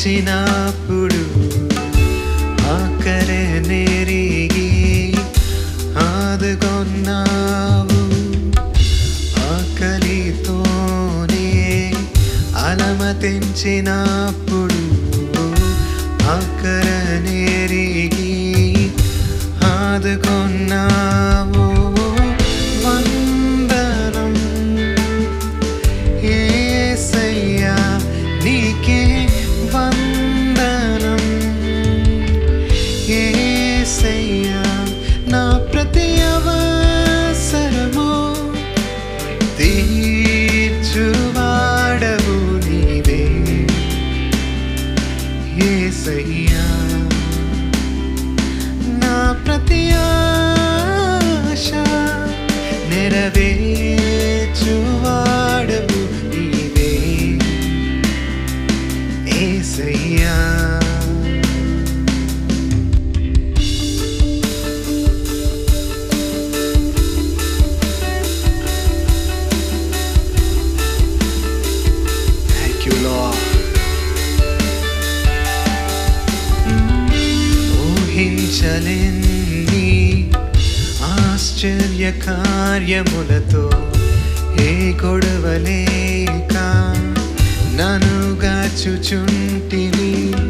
తెంచినప్పుడు ఆకరే నెరిగి ఆదుకొన్నావు ఆకలితోనే అలమతించినప్పుడు ఆకర నెరిగి ఆదుకొన్నావు వందనం ఏసయ్యా నీకే వందనం ఏసయ్యా నా ప్రతి అవసరము తీర్చువాడవు నీవే ఏసయ్యా నా ప్రతి ఆశ నెరవేర్చువాడవు నీవే ఏసయ్యా Thank you, Lord. ఊహించలేని ఆశ్చర్య కార్యములతో ఏ గొడవలేక ననుగాచుచుంటివి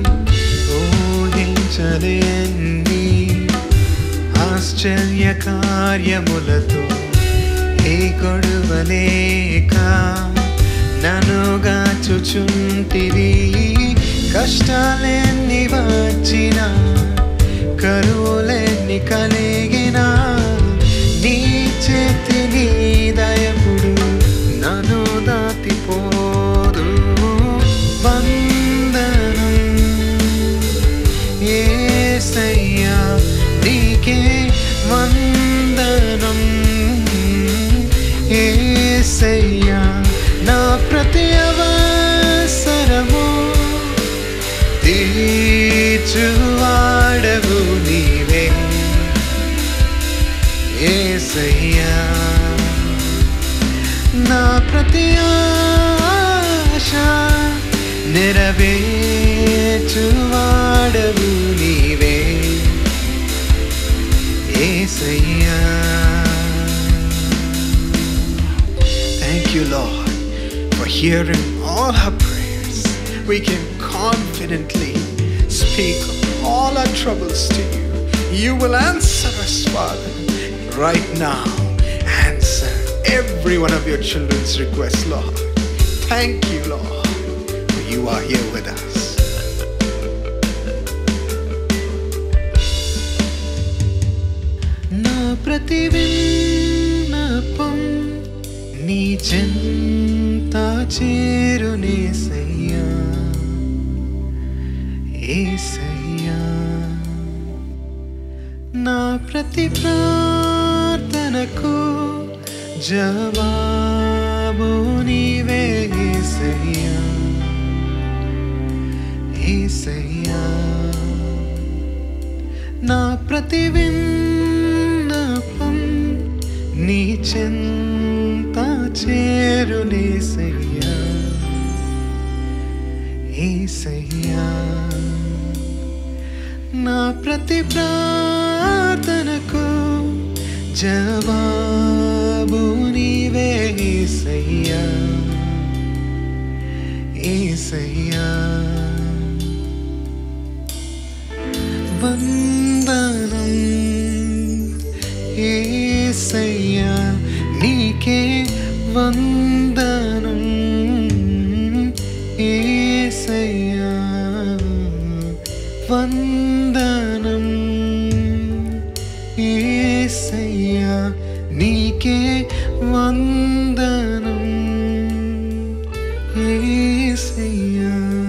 ఊహించలేని ఆశ్చర్య కార్యములతో ఏ గొడవలేక ననుగాచుచుంటివి కష్టాలెన్ని వచ్చినా కరువులెన్ని కలిగినా నీ చేతి నీ దయపుడు నన్ను దాటిపోదు వందనం ఏసయ్యా నీకే వందనం ఏసయ్యా నా ప్రతి అవసరము తీర్చువాడవు నీవే ఏసయ్యా నా ప్రతి ఆశ నెరవేర్చువాడవు నీవే ఏసయ్యా Thank you, Lord, for hearing all our prayers. We can confidently speak all our troubles to you. You will answer us, Father, right now. Answer every one of your children's requests, Lord. Thank you, Lord, for you are here with us. నా ప్రతి విన్నపం నీ చెంత చేరునేసయ్యా ఏసయ్యా నా ప్రతి ప్రార్థనకు జవాబు నీవే ఏసయ్యా ఏసయ్యా నా ప్రతి విన్నపం నీ చెంత చేరునేసయ్యా ఏసయ్యా నా ప్రతి ప్రార్థనకు జవాబు నీవే ఏసయ్యా ఏసయ్యా వందనం ఏసయ్యా నీకే వందనం ఏసయ్యా వందనం ఏసయ్యా నీకే వందనం ఏసయ్యా